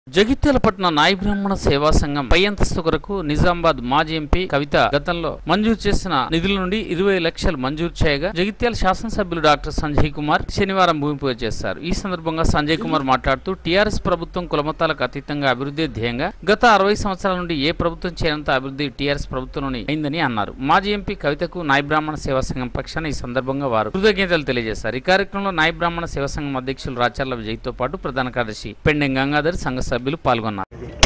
జగిత్యాల పట్టణ నాయ బ్రాహ్మణ సేవా సంఘం పై అంతస్తు కొరకు నిజామాబాద్ మాజీ ఎంపీ కవిత గతంలో మంజూరు చేసిన నిధుల నుండి ఇరవై లక్షలు మంజూరు చేయగా జగిత్యాల శాసనసభ్యులు డాక్టర్ సంజయ్ కుమార్ శనివారం భూమి పూజ చేశారు ఈ సందర్భంగా సంజయ్ కుమార్ మాట్లాడుతూ టీఆర్ఎస్ ప్రభుత్వం కులమతాలకు అతీతంగా అభివృద్ధి ధ్యేయంగా గత అరవై సంవత్సరాల నుండి ఏ ప్రభుత్వం చేయనంత అభివృద్ధి టీఆర్ఎస్ ప్రభుత్వంలోని అయిందని అన్నారు మాజీ ఎంపీ కవితకు నాయ బ్రాహ్మణ సేవా సంఘం పక్షాన ఈ సందర్భంగా వారు కృతజ్ఞతలు తెలియజేశారు ఈ కార్యక్రమంలో నాయ బ్రాహ్మణ సేవా సంఘం అధ్యక్షులు రాచర్ల విజయ్తో పాటు ప్రధాన కార్యదర్శి పెండెం గంగాధర్ సంఘ సభ్యులు పాల్గొన్నారు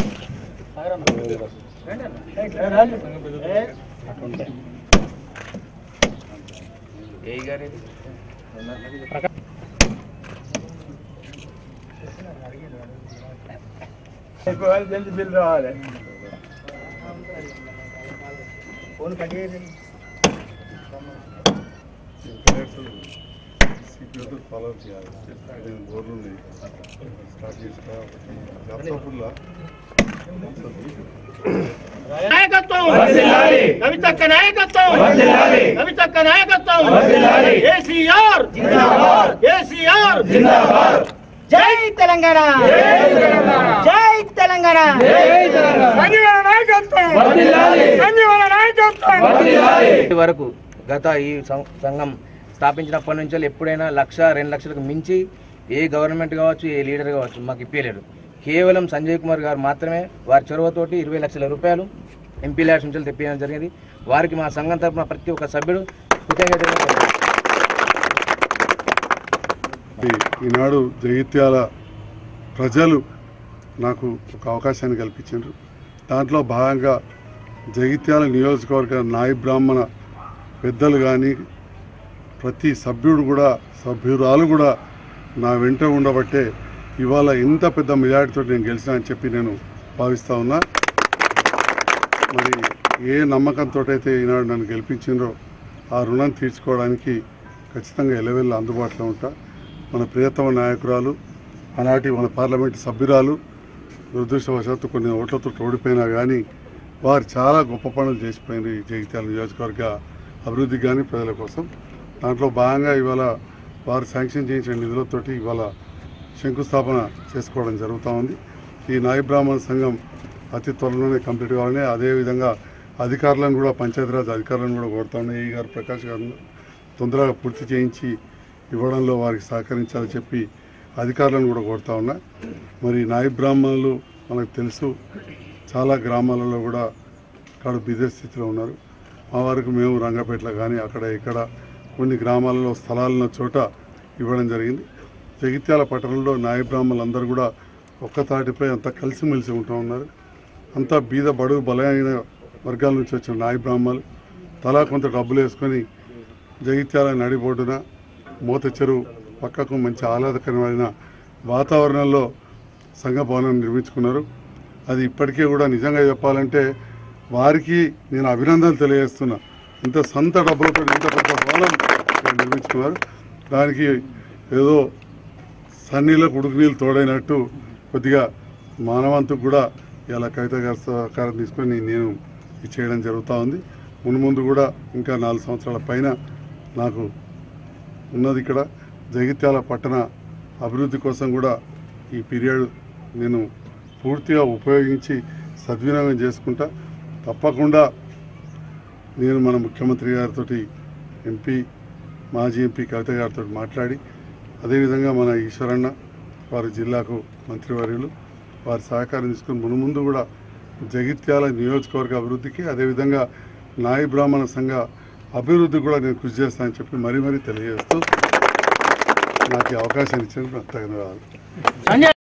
జల్ది బిల్ రావాలి ఫోన్ కట్ సిపిఓతో ఫాలో చేయాలి నేను బోర్డు ఉంది స్టార్ట్ చేస్తా ల్యాప్టాప్లో నాయకత్వం కవితక్క నాయకత్వం కవితక్క నాయకత్వం కేసీఆర్ కేసీఆర్ జై తెలంగాణ జై తెలంగాణ సంజీవన నాయకత్వం సంజీవన నాయకత్వం ఇప్పటి వరకు గత ఈ సం- సంఘం స్థాపించినప్పటి నుంచి ఎప్పుడైనా లక్ష రెండు లక్షలకు మించి ఏ గవర్నమెంట్ కావచ్చు ఏ లీడర్ కావచ్చు మాకు ఇప్పలేరు కేవలం సంజయ్ కుమార్ గారు మాత్రమే వారి చొరవతోటి ఇరవై లక్షల రూపాయలు ఎంపీ ల్యాడ్స్ నుంచి తెప్పించడం జరిగింది వారికి మా సంఘం తరపున ప్రతి ఒక్క సభ్యుడు కృతజ్ఞతలు తెలియజేస్తున్నాం. ఈనాడు జగిత్యాల ప్రజలు నాకు ఒక అవకాశాన్ని కల్పించారు దాంట్లో భాగంగా జగిత్యాల నియోజకవర్గ నాయ బ్రాహ్మణ పెద్దలు కానీ ప్రతి సభ్యుడు కూడా సభ్యురాలు కూడా నా వెంట ఉండబట్టే ఇవాళ ఇంత పెద్ద మెజార్టీతో నేను గెలిచినా అని చెప్పి నేను భావిస్తా ఉన్నా మరి ఏ నమ్మకంతో అయితే ఈనాడు నన్ను గెలిపించిండ్రో ఆ రుణం తీర్చుకోవడానికి ఖచ్చితంగా ఎలవెల్ల అందుబాటులో ఉంటా మన ప్రియతమ నాయకురాలు ఆనాటి మన పార్లమెంటు సభ్యురాలు దురదృష్టవశాత్తు కొన్ని ఓట్లతో ఓడిపోయినా కానీ వారు చాలా గొప్ప పనులు చేసిపోయింది ఈ జగిత్యాల నియోజకవర్గ అభివృద్ధి కానీ ప్రజల కోసం దాంట్లో భాగంగా ఇవాళ వారు శాంక్షన్ చేయించిన నిధులతోటి ఇవాళ శంకుస్థాపన చేసుకోవడం జరుగుతూ ఉంది ఈ నాయ బ్రాహ్మణ సంఘం అతి త్వరలోనే కంప్లీట్ కావాలని అదేవిధంగా అధికారులను కూడా పంచాయతీరాజ్ అధికారులను కూడా కోరుతా ఉన్నాయి ఈ గారు ప్రకాష్ గారు తొందరగా పూర్తి చేయించి ఇవ్వడంలో వారికి సహకరించాలని చెప్పి అధికారులను కూడా కోరుతా ఉన్నా మరి నాయ బ్రాహ్మణులు మనకు తెలుసు చాలా గ్రామాలలో కూడా కాడు బిజీ స్థితిలో ఉన్నారు మా వరకు మేము రంగపేటలో కానీ అక్కడ ఇక్కడ కొన్ని గ్రామాలలో స్థలాలున్న చోట ఇవ్వడం జరిగింది జగిత్యాల పట్టణంలో నాయ బ్రాహ్మణులందరూ కూడా ఒక్క తాటిపై అంతా కలిసిమెలిసి ఉంటూ ఉన్నారు అంతా బీద బడుగు బలమైన వర్గాల నుంచి వచ్చిన నాయ బ్రాహ్మణులు తలా కొంత డబ్బులు వేసుకొని జగిత్యాల నడిబొడ్డున మూత చెరువు పక్కకు మంచి ఆహ్లాదకరమైన వాతావరణంలో సంఘ భవనం నిర్మించుకున్నారు అది ఇప్పటికీ కూడా నిజంగా చెప్పాలంటే వారికి నేను అభినందనలు తెలియజేస్తున్నా ఇంత సొంత డబ్బులతో ఇంత పెద్ద భవనం వాళ్ళు నిర్మించుకున్నారు దానికి ఏదో సన్నీళ్ళకు ఉడుకు నీళ్ళు తోడైనట్టు కొద్దిగా మానవంతుకు కూడా ఇలా కవిత గారి సహకారం తీసుకొని నేను ఇది చేయడం జరుగుతూ ఉంది మును ముందు కూడా ఇంకా నాలుగు సంవత్సరాల పైన నాకు ఉన్నది ఇక్కడ జగిత్యాల పట్టణ అభివృద్ధి కోసం కూడా ఈ పీరియడ్ నేను పూర్తిగా ఉపయోగించి సద్వినియోగం చేసుకుంటా తప్పకుండా నేను మన ముఖ్యమంత్రి గారితో ఎంపీ మాజీ ఎంపీ కవిత గారితో మాట్లాడి అదేవిధంగా మన ఈశ్వరన్న వారి జిల్లాకు మంత్రివర్యులు వారి సహకారం తీసుకుని మునుముందు కూడా జగిత్యాల నియోజకవర్గ అభివృద్ధికి అదేవిధంగా నాయ బ్రాహ్మణ సంఘ అభివృద్ధి కూడా నేను కృషి చేస్తానని చెప్పి మరీ మరీ తెలియజేస్తూ నాకు ఈ అవకాశం ఇచ్చినందుకు ధన్యవాదాలు